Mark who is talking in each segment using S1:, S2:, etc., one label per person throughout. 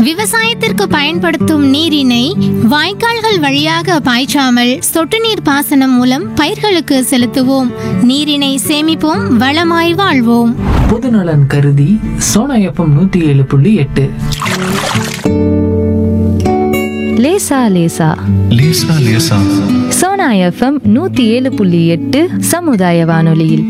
S1: விவசாயத்திற்கு பயன்படுத்தும் நீரினை வாய்க்கால்கள் வழியாக பாய்ச்சாமல் சொட்டு நீர் பாசனம் மூலம் பயிர்களுக்கு செலுத்துவோம் நீரினை சேமிப்போம் வளமாய் வாழ்வோம்
S2: பொதுநலன் கருதி சோனா எஃப்எம் நூத்தி ஏழு புள்ளி எட்டு
S3: லேசா லேசா
S4: லேசா லேசா
S3: சோனா எஃப்எம் நூத்தி ஏழு புள்ளி எட்டு சமுதாய வானொலியில்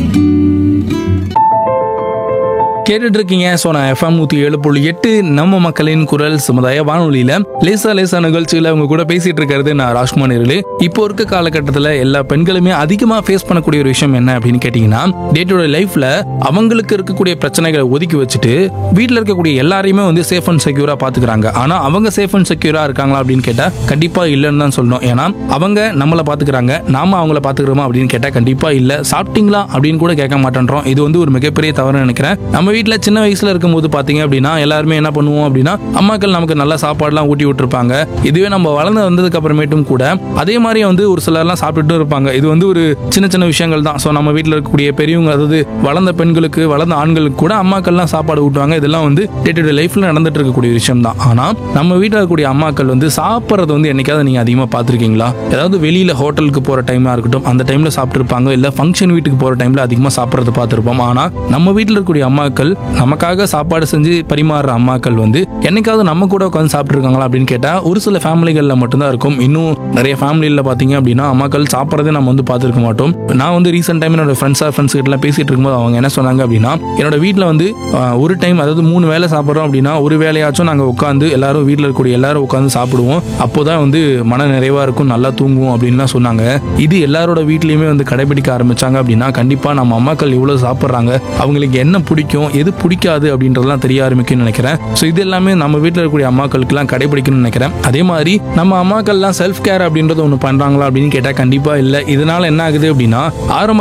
S5: கேட்டுட்டு இருக்கீங்க ஸோ நான் எஃப்எம் நூற்றி ஏழு புள்ளி எட்டு நம்ம மக்களின் குரல் சமுதாய வானொலியில் லேசா லேசா நிகழ்ச்சியில் அவங்க கூட பேசிட்டு இருக்கிறது நான் ராஜ்குமார் நேர்களே இப்போ இருக்க காலகட்டத்தில் எல்லா பெண்களுமே அதிகமாக ஃபேஸ் பண்ணக்கூடிய ஒரு விஷயம் என்ன அப்படின்னு கேட்டிங்கன்னா டே டு டே லைஃப்பில் அவங்களுக்கு இருக்கக்கூடிய பிரச்சனைகளை ஒதுக்கி வச்சுட்டு வீட்டில் இருக்கக்கூடிய எல்லாரையுமே வந்து சேஃப் அண்ட் செக்யூராக பார்த்துக்கிறாங்க ஆனால் அவங்க சேஃப் அண்ட் செக்யூராக இருக்காங்களா அப்படின்னு கேட்டால் கண்டிப்பாக இல்லைன்னு தான் சொல்லணும் ஏன்னா அவங்க நம்மளை பார்த்துக்கிறாங்க நாம அவங்கள பார்த்துக்கிறோமா அப்படின்னு கேட்டால் கண்டிப்பாக இல்லை சாப்பிட்டீங்களா அப்படின்னு கூட கேட்க மாட்டேன்றோம் இது வந்து ஒரு மிகப்பெரிய தவறு நினைக்கிறேன் நம்ம வீட்டில் சின்ன வயசுல இருக்கும்போது பார்த்தீங்க அப்படின்னா எல்லாருமே என்ன பண்ணுவோம் அப்படின்னா அம்மாக்கள் நமக்கு நல்ல சாப்பாடுலாம் ஊட்டி விட்டுருப்பாங்க இதுவே நம்ம வளர்ந்து வந்ததுக்கு அப்புறமேட்டும் கூட அதே மாதிரி வந்து ஒரு சிலர்லாம் சாப்பிட்டுட்டு இருப்பாங்க இது வந்து ஒரு சின்ன சின்ன விஷயங்கள் தான் ஸோ நம்ம வீட்டில் இருக்கக்கூடிய பெரியவங்க அதாவது வளர்ந்த பெண்களுக்கு வளர்ந்த ஆண்களுக்கு கூட அம்மாக்கள்லாம் சாப்பாடு ஊட்டுவாங்க இதெல்லாம் வந்து டே டு டே லைஃப்ல நடந்துட்டு இருக்கக்கூடிய விஷயம் தான் ஆனால் நம்ம வீட்டில் இருக்கக்கூடிய அம்மாக்கள் வந்து சாப்பிட்றது வந்து என்னைக்காவது நீங்கள் அதிகமாக பார்த்துருக்கீங்களா ஏதாவது வெளியில் ஹோட்டலுக்கு போகிற டைமாக இருக்கட்டும் அந்த டைமில் சாப்பிட்ருப்பாங்க இல்லை ஃபங்க்ஷன் வீட்டுக்கு போகிற டைமில் அதிகமாக சாப்பிட்றது பார்த்துருப்போம் ஆனால் நம்ம வீட்டில் இருக்கக்கூடிய அம்மாக்கள் நமக்காக சாப்பாடு செஞ்சு பரிமாறுற அம்மாக்கள் வந்து என்னைக்காவது நம்ம கூட உட்காந்து சாப்பிட்ருக்காங்களா அப்படின்னு கேட்டால் ஒரு சில ஃபேமிலிகளில் மட்டும்தான் இருக்கும் இன்னும் நிறைய ஃபேமிலியில் பார்த்தீங்க அப்படின்னா அம்மாக்கள் சாப்பிட்றதே நம்ம வந்து பார்த்துருக்க மாட்டோம் நான் வந்து ரீசெண்ட் டைம் என்னோட ஃப்ரெண்ட்ஸ் ஆர் ஃப்ரெண்ட்ஸ் கிட்டலாம் பேசிட்டு இருக்கும்போது அவங்க என்ன சொன்னாங்க அப்படின்னா என்னோட வீட்டில் வந்து ஆஹ், ஒரு டைம் அதாவது மூணு வேளை சாப்பிட்றோம் அப்படின்னா ஒரு வேலையாச்சும் நாங்கள் உட்காந்து எல்லாரும் வீட்டில் இருக்கக்கூடிய எல்லாரும் உட்காந்து சாப்பிடுவோம் அப்போதான் வந்து மன நிறைவாக இருக்கும் நல்லா தூங்குவோம் அப்படின்லாம் சொன்னாங்க இது எல்லாரோட வீட்லேயுமே வந்து கடைபிடிக்க ஆரம்பிச்சாங்க அப்படின்னா கண்டிப்பாக நம்ம அம்மாக்கள் இவ்வளோ சாப்பிட்றாங்க அவங்களுக்கு என்ன பிடிக்கும் எது பிடிக்காது அப்படின்றதெல்லாம் தெரிய ஆரம்பிக்கும்னு நினைக்கிறேன் ஸோ இது எல்லாமே நம்ம வீட்டில் இருக்கக்கூடிய அம்மாக்களுக்கெல்லாம் கடைபிடிக்கணும்னு நினைக்கிறேன் அதே மாதிரி நம்ம அம்மாக்கள்லாம் செல்ஃப் கேர் அப்படின்றது ஒன்று பண்ணுறாங்களா அப்படின்னு கேட்டால் கண்டிப்பாக இல்லை இதனால என்ன ஆகுது அப்படின்னா ஆரம்ப